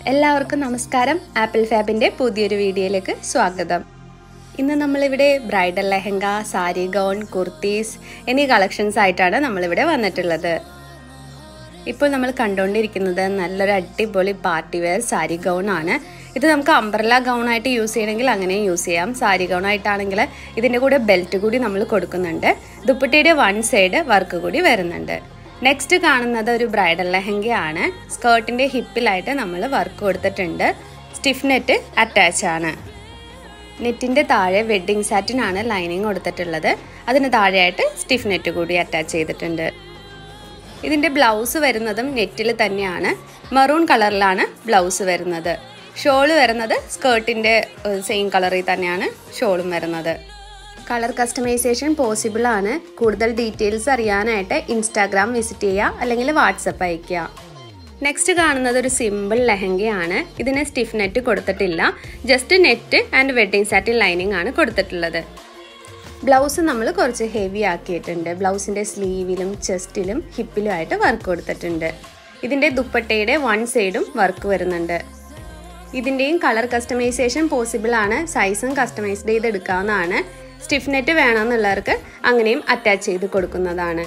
എല്ലാവർക്കും നമസ്കാരം ആപ്പിൾ ഫാബിൻ്റെ പുതിയൊരു വീഡിയോയിലേക്ക് സ്വാഗതം ഇന്ന് നമ്മളിവിടെ ബ്രൈഡൽ ലെഹങ്ക സാരി ഗൗൺ കുർത്തീസ് എന്നീ കളക്ഷൻസ് ആയിട്ടാണ് നമ്മളിവിടെ വന്നിട്ടുള്ളത് ഇപ്പോൾ നമ്മൾ കണ്ടുകൊണ്ടിരിക്കുന്നത് നല്ലൊരു അടിപൊളി പാർട്ടി വെയർ സാരി ഗൗൺ ആണ് ഇത് നമുക്ക് അംബ്രല ഗൗൺ ആയിട്ട് യൂസ് ചെയ്യണമെങ്കിൽ അങ്ങനെയും യൂസ് ചെയ്യാം സാരി ഗൗൺ ആയിട്ടാണെങ്കിൽ ഇതിൻ്റെ കൂടെ ബെൽറ്റ് കൂടി നമ്മൾ കൊടുക്കുന്നുണ്ട് ദുപ്പട്ടയുടെ വൺ സൈഡ് വർക്ക് കൂടി വരുന്നുണ്ട് നെക്സ്റ്റ് കാണുന്നത് ഒരു ബ്രൈഡൽ ലെഹങ്കയാണ് സ്കേർട്ടിൻ്റെ ഹിപ്പിലായിട്ട് നമ്മൾ വർക്ക് കൊടുത്തിട്ടുണ്ട് സ്റ്റിഫ് നെറ്റ് അറ്റാച്ച് ആണ് നെറ്റിൻ്റെ താഴെ വെഡ്ഡിങ് സാറ്റിനാണ് ലൈനിങ് കൊടുത്തിട്ടുള്ളത് അതിന് താഴെയായിട്ട് സ്റ്റിഫ് നെറ്റ് കൂടി അറ്റാച്ച് ചെയ്തിട്ടുണ്ട് ഇതിൻ്റെ ബ്ലൗസ് വരുന്നതും നെറ്റിൽ തന്നെയാണ് മറൂൺ കളറിലാണ് ബ്ലൗസ് വരുന്നത് ഷോള് വരുന്നത് സ്കേർട്ടിൻ്റെ സെയിം കളറിൽ തന്നെയാണ് ഷോളും വരുന്നത് കളർ കസ്റ്റമൈസേഷൻ പോസിബിൾ ആണ് കൂടുതൽ ഡീറ്റെയിൽസ് അറിയാനായിട്ട് ഇൻസ്റ്റാഗ്രാം വിസിറ്റ് ചെയ്യുക അല്ലെങ്കിൽ വാട്സപ്പ് അയയ്ക്കുക നെക്സ്റ്റ് കാണുന്നത് ഒരു സിമ്പിൾ ലെഹങ്കയാണ് ഇതിന് സ്റ്റിഫ് നെറ്റ് കൊടുത്തിട്ടില്ല just net and wedding satin lining ആണ് കൊടുത്തിട്ടുള്ളത് ബ്ലൗസ് നമ്മൾ കുറച്ച് ഹെവി ആക്കിയിട്ടുണ്ട് ബ്ലൗസിൻ്റെ സ്ലീവിലും ചെസ്റ്റിലും ഹിപ്പിലും ആയിട്ട് വർക്ക് കൊടുത്തിട്ടുണ്ട് ഇതിൻ്റെ ദുപ്പട്ടയുടെ വൺ സൈഡും വർക്ക് വരുന്നുണ്ട് ഇതിൻ്റെയും കളർ കസ്റ്റമൈസേഷൻ പോസിബിൾ ആണ് സൈസും കസ്റ്റമൈസ്ഡ് ചെയ്ത് എടുക്കാവുന്നതാണ് സ്റ്റിഫ് നെറ്റ് വേണമെന്നുള്ളവർക്ക് അങ്ങനെയും അറ്റാച്ച് ചെയ്ത് കൊടുക്കുന്നതാണ്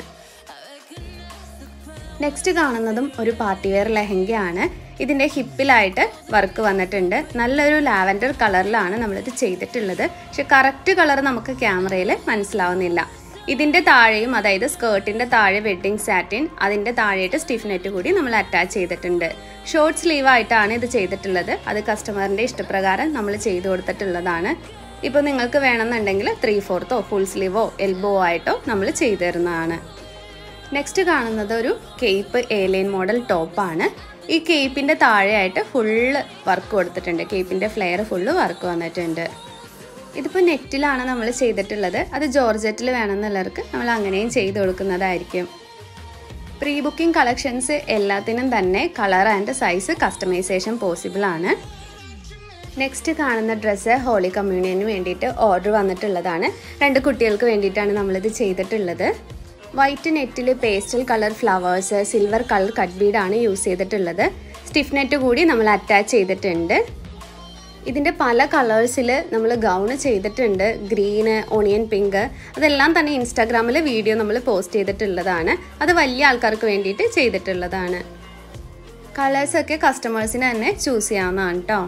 നെക്സ്റ്റ് കാണുന്നതും ഒരു പാർട്ടി വെയർ ലെഹങ്കയാണ് ഇതിൻ്റെ ഹിപ്പിലായിട്ട് വർക്ക് വന്നിട്ടുണ്ട് നല്ലൊരു ലാവൻഡർ കളറിലാണ് നമ്മളിത് ചെയ്തിട്ടുള്ളത് പക്ഷെ കറക്റ്റ് കളർ നമുക്ക് ക്യാമറയിൽ മനസ്സിലാവുന്നില്ല ഇതിൻ്റെ താഴെയും അതായത് സ്കേർട്ടിൻ്റെ താഴെ വെഡ്ഡിങ് സാറ്റിൻ അതിൻ്റെ താഴെയായിട്ട് സ്റ്റിഫ് നെറ്റ് കൂടി നമ്മൾ അറ്റാച്ച് ചെയ്തിട്ടുണ്ട് ഷോർട്ട് സ്ലീവ് ആയിട്ടാണ് ഇത് ചെയ്തിട്ടുള്ളത് അത് കസ്റ്റമറിൻ്റെ ഇഷ്ടപ്രകാരം നമ്മൾ ചെയ്തു കൊടുത്തിട്ടുള്ളതാണ് ഇപ്പോൾ നിങ്ങൾക്ക് വേണമെന്നുണ്ടെങ്കിൽ ത്രീ ഫോർത്തോ ഫുൾ സ്ലീവോ എൽബോ ആയിട്ടോ നമ്മൾ ചെയ്തു തരുന്നതാണ് നെക്സ്റ്റ് കാണുന്നത് ഒരു കേപ്പ് എയർലൈൻ മോഡൽ ടോപ്പാണ് ഈ കേപ്പിൻ്റെ താഴെയായിട്ട് ഫുള്ള് വർക്ക് കൊടുത്തിട്ടുണ്ട് കേപ്പിൻ്റെ ഫ്ലെയർ ഫുള്ള് വർക്ക് വന്നിട്ടുണ്ട് ഇതിപ്പോൾ നെറ്റിലാണ് നമ്മൾ ചെയ്തിട്ടുള്ളത് അത് ജോർജറ്റിൽ വേണമെന്നുള്ളവർക്ക് നമ്മൾ അങ്ങനെയും ചെയ്ത് കൊടുക്കുന്നതായിരിക്കും പ്രീ ബുക്കിംഗ് കളക്ഷൻസ് എല്ലാത്തിനും തന്നെ colour and size customisation possible ആണ് നെക്സ്റ്റ് കാണുന്ന ഡ്രസ്സ് ഹോളി കമ്മ്യൂണിയന് വേണ്ടിയിട്ട് ഓർഡർ വന്നിട്ടുള്ളതാണ് രണ്ട് കുട്ടികൾക്ക് വേണ്ടിയിട്ടാണ് നമ്മളിത് ചെയ്തിട്ടുള്ളത് വൈറ്റ് നെറ്റിൽ pastel colour flowers silver colour cut ബീഡാണ് യൂസ് ചെയ്തിട്ടുള്ളത് സ്റ്റിഫ് നെറ്റ് കൂടി നമ്മൾ അറ്റാച്ച് ചെയ്തിട്ടുണ്ട് ഇതിൻ്റെ പല കളേഴ്സിൽ നമ്മൾ ഗൗണ് ചെയ്തിട്ടുണ്ട് ഗ്രീന് ഓണിയൻ പിങ്ക് അതെല്ലാം തന്നെ ഇൻസ്റ്റാഗ്രാമിൽ വീഡിയോ നമ്മൾ പോസ്റ്റ് ചെയ്തിട്ടുള്ളതാണ് അത് വലിയ ആൾക്കാർക്ക് വേണ്ടിയിട്ട് ചെയ്തിട്ടുള്ളതാണ് കളേഴ്സൊക്കെ കസ്റ്റമേഴ്സിന് തന്നെ ചൂസ് ചെയ്യാവുന്നതാണ് കേട്ടോ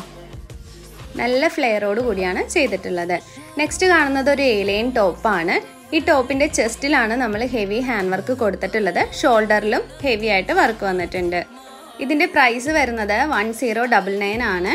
നല്ല ഫ്ലെയറോട് കൂടിയാണ് ചെയ്തിട്ടുള്ളത് നെക്സ്റ്റ് കാണുന്നത് ഒരു ഏലൈൻ ടോപ്പാണ് ഈ ടോപ്പിന്റെ ചെസ്റ്റിലാണ് നമ്മൾ ഹെവി ഹാൻഡ് വർക്ക് കൊടുത്തിട്ടുള്ളത് ഷോൾഡറിലും ഹെവി ആയിട്ട് വർക്ക് വന്നിട്ടുണ്ട് ഇതിന്റെ പ്രൈസ് വരുന്നത് വൺ സീറോ ഡബിൾ നയൻ ആണ്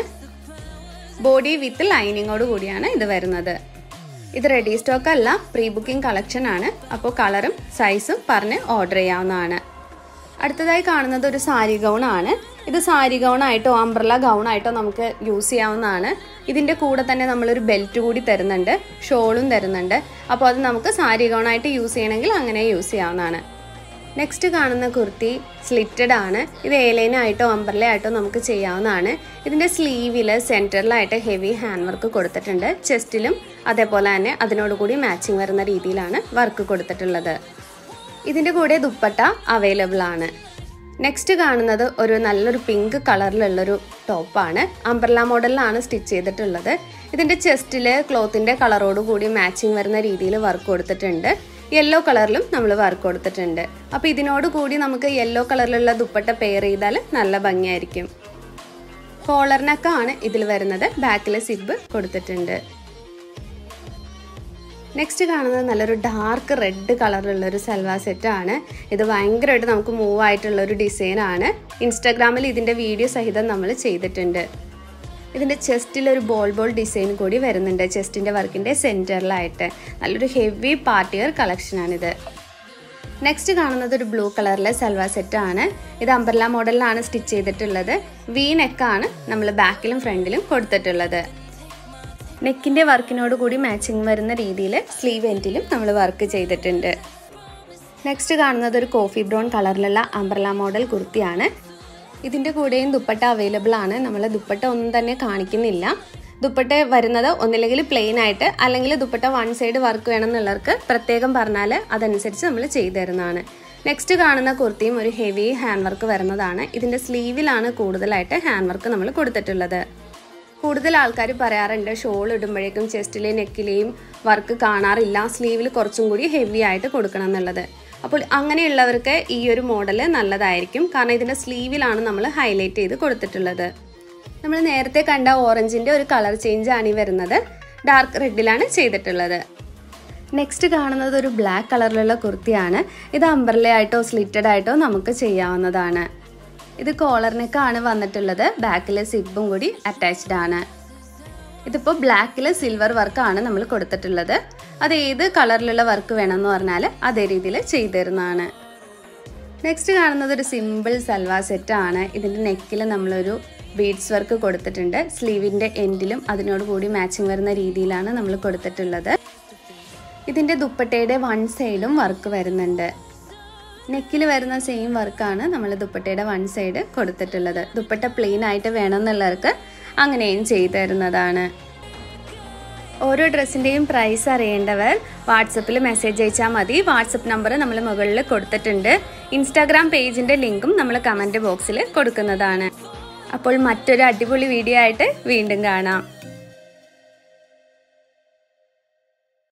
ബോഡി വിത്ത് ലൈനിങ്ങോട് കൂടിയാണ് ഇത് വരുന്നത് ഇത് റെഡി സ്റ്റോക്ക് അല്ല പ്രീ ബുക്കിംഗ് കളക്ഷൻ ആണ് അപ്പോൾ കളറും സൈസും പറഞ്ഞ് ഓർഡർ ചെയ്യാവുന്നതാണ് അടുത്തതായി കാണുന്നത് ഒരു സാരി ഗൗൺ ആണ് ഇത് സാരി ഗൗൺ ആയിട്ടോ അംബ്രല ഗൗൺ ആയിട്ടോ നമുക്ക് യൂസ് ചെയ്യാവുന്നതാണ് ഇതിൻ്റെ കൂടെ തന്നെ നമ്മളൊരു ബെൽറ്റ് കൂടി തരുന്നുണ്ട് ഷോളും തരുന്നുണ്ട് അപ്പോൾ അത് നമുക്ക് സാരി ഗൗൺ ആയിട്ട് യൂസ് ചെയ്യണമെങ്കിൽ അങ്ങനെ യൂസ് ചെയ്യാവുന്നതാണ് നെക്സ്റ്റ് കാണുന്ന കുർത്തി സ്ലിറ്റഡ് ആണ് ഇത് ഏലൈനായിട്ടോ അംബ്രല ആയിട്ടോ നമുക്ക് ചെയ്യാവുന്നതാണ് ഇതിൻ്റെ സ്ലീവിൽ സെൻറ്ററിലായിട്ട് ഹെവി ഹാൻഡ് വർക്ക് കൊടുത്തിട്ടുണ്ട് ചെസ്റ്റിലും അതേപോലെ തന്നെ അതിനോടുകൂടി മാച്ചിങ് വരുന്ന രീതിയിലാണ് വർക്ക് കൊടുത്തിട്ടുള്ളത് ഇതിൻ്റെ കൂടെ ദുപ്പട്ട അവൈലബിൾ ആണ് നെക്സ്റ്റ് കാണുന്നത് ഒരു നല്ലൊരു പിങ്ക് കളറിലുള്ളൊരു ടോപ്പാണ് അംബ്രല മോഡലിലാണ് സ്റ്റിച്ച് ചെയ്തിട്ടുള്ളത് ഇതിൻ്റെ ചെസ്റ്റിൽ ക്ലോത്തിൻ്റെ കളറോട് കൂടി മാച്ചിങ് വരുന്ന രീതിയിൽ വർക്ക് കൊടുത്തിട്ടുണ്ട് യെല്ലോ കളറിലും നമ്മൾ വർക്ക് കൊടുത്തിട്ടുണ്ട് അപ്പോൾ ഇതിനോട് കൂടി നമുക്ക് യെല്ലോ കളറിലുള്ള ദുപ്പട്ട പെയർ ചെയ്താൽ നല്ല ഭംഗിയായിരിക്കും കോളറിനൊക്കെയാണ് ഇതിൽ വരുന്നത് ബാക്കിൽ സിബ് കൊടുത്തിട്ടുണ്ട് നെക്സ്റ്റ് കാണുന്നത് നല്ലൊരു ഡാർക്ക് റെഡ് കളറിലുള്ള ഒരു സൽവാർ സെറ്റാണ് ഇത് ഭയങ്കരമായിട്ട് നമുക്ക് മൂവ് ആയിട്ടുള്ള ഒരു ഡിസൈനാണ് ഇൻസ്റ്റാഗ്രാമിൽ ഇതിൻ്റെ വീഡിയോ സഹിതം നമ്മൾ ചെയ്തിട്ടുണ്ട് ഇതിൻ്റെ ചെസ്റ്റിൽ ഒരു ബോൾ ബോൾ ഡിസൈൻ കൂടി വരുന്നുണ്ട് ചെസ്റ്റിൻ്റെ വർക്കിൻ്റെ സെൻറ്ററിലായിട്ട് നല്ലൊരു ഹെവി പാർട്ടിയർ കളക്ഷനാണിത് നെക്സ്റ്റ് കാണുന്നത് ഒരു ബ്ലൂ കളറിലെ സൽവാർ സെറ്റാണ് ഇത് അംബർല മോഡലിലാണ് സ്റ്റിച്ച് ചെയ്തിട്ടുള്ളത് വി നെക്കാണ് നമ്മൾ ബാക്കിലും ഫ്രണ്ടിലും കൊടുത്തിട്ടുള്ളത് നെക്കിൻ്റെ വർക്കിനോട് കൂടി മാച്ചിങ് വരുന്ന രീതിയിൽ സ്ലീവ് എൻഡിലും നമ്മൾ വർക്ക് ചെയ്തിട്ടുണ്ട് നെക്സ്റ്റ് കാണുന്നത് ഒരു കോഫി ബ്രൗൺ കളറിലുള്ള അംബ്രല മോഡൽ കുർത്തിയാണ് ഇതിൻ്റെ കൂടെയും ദുപ്പട്ട അവൈലബിൾ ആണ് നമ്മൾ ദുപ്പട്ട ഒന്നും തന്നെ കാണിക്കുന്നില്ല ദുപ്പട്ട വരുന്നത് ഒന്നില്ലെങ്കിൽ പ്ലെയിൻ ആയിട്ട് അല്ലെങ്കിൽ ദുപ്പട്ട വൺ സൈഡ് വർക്ക് വേണം എന്നുള്ളവർക്ക് പ്രത്യേകം പറഞ്ഞാൽ അതനുസരിച്ച് നമ്മൾ ചെയ്തു തരുന്നതാണ് നെക്സ്റ്റ് കാണുന്ന കുർത്തിയും ഒരു ഹെവി ഹാൻഡ് വർക്ക് വരുന്നതാണ് ഇതിൻ്റെ സ്ലീവിലാണ് കൂടുതലായിട്ട് ഹാൻഡ് വർക്ക് നമ്മൾ കൊടുത്തിട്ടുള്ളത് കൂടുതൽ ആൾക്കാർ പറയാറുണ്ട് ഷോൾ ഇടുമ്പോഴേക്കും ചെസ്റ്റിലെയും നെക്കിലെയും വർക്ക് കാണാറില്ല സ്ലീവിൽ കുറച്ചും കൂടി ഹെവി ആയിട്ട് കൊടുക്കണം എന്നുള്ളത് അപ്പോൾ അങ്ങനെയുള്ളവർക്ക് ഈ ഒരു മോഡൽ നല്ലതായിരിക്കും കാരണം ഇതിൻ്റെ സ്ലീവിലാണ് നമ്മൾ ഹൈലൈറ്റ് ചെയ്ത് കൊടുത്തിട്ടുള്ളത് നമ്മൾ നേരത്തെ കണ്ട ഓറഞ്ചിൻ്റെ ഒരു കളർ ചേഞ്ച് ആണ് ഈ വരുന്നത് ഡാർക്ക് റെഡിലാണ് ചെയ്തിട്ടുള്ളത് നെക്സ്റ്റ് കാണുന്നത് ഒരു ബ്ലാക്ക് കളറിലുള്ള കുർത്തിയാണ് ഇത് അംബർല ആയിട്ടോ സ്ലിറ്റഡ് ആയിട്ടോ നമുക്ക് ചെയ്യാവുന്നതാണ് ഇത് കോളർ നെക്കാണ് വന്നിട്ടുള്ളത് ബാക്കിലെ സിബും കൂടി അറ്റാച്ച്ഡ് ആണ് ഇതിപ്പോൾ ബ്ലാക്കിൽ സിൽവർ വർക്കാണ് നമ്മൾ കൊടുത്തിട്ടുള്ളത് അത് ഏത് കളറിലുള്ള വർക്ക് വേണമെന്ന് പറഞ്ഞാൽ അതേ രീതിയിൽ ചെയ്തു തരുന്നതാണ് നെക്സ്റ്റ് കാണുന്നത് ഒരു സിമ്പിൾ സൽവാർ സെറ്റ് ആണ് ഇതിൻ്റെ നെക്കിൽ നമ്മളൊരു ബീഡ്സ് വർക്ക് കൊടുത്തിട്ടുണ്ട് സ്ലീവിൻ്റെ എൻഡിലും അതിനോട് കൂടി മാച്ചിങ് വരുന്ന രീതിയിലാണ് നമ്മൾ കൊടുത്തിട്ടുള്ളത് ഇതിൻ്റെ ദുപ്പട്ടയുടെ വൺ സൈഡും വർക്ക് വരുന്നുണ്ട് നെക്കിൽ വരുന്ന സെയിം വർക്കാണ് നമ്മൾ ദുപ്പട്ടയുടെ വൺ സൈഡ് കൊടുത്തിട്ടുള്ളത് ദുപ്പട്ട പ്ലെയിൻ ആയിട്ട് വേണമെന്നുള്ളവർക്ക് അങ്ങനെയും ചെയ്തു തരുന്നതാണ് ഓരോ ഡ്രസ്സിൻ്റെയും പ്രൈസ് അറിയേണ്ടവർ വാട്സപ്പിൽ മെസ്സേജ് അയച്ചാൽ മതി വാട്സപ്പ് നമ്പർ നമ്മൾ മുകളിൽ കൊടുത്തിട്ടുണ്ട് ഇൻസ്റ്റാഗ്രാം പേജിൻ്റെ ലിങ്കും നമ്മൾ കമൻറ്റ് ബോക്സിൽ കൊടുക്കുന്നതാണ് അപ്പോൾ മറ്റൊരു അടിപൊളി വീഡിയോ ആയിട്ട് വീണ്ടും കാണാം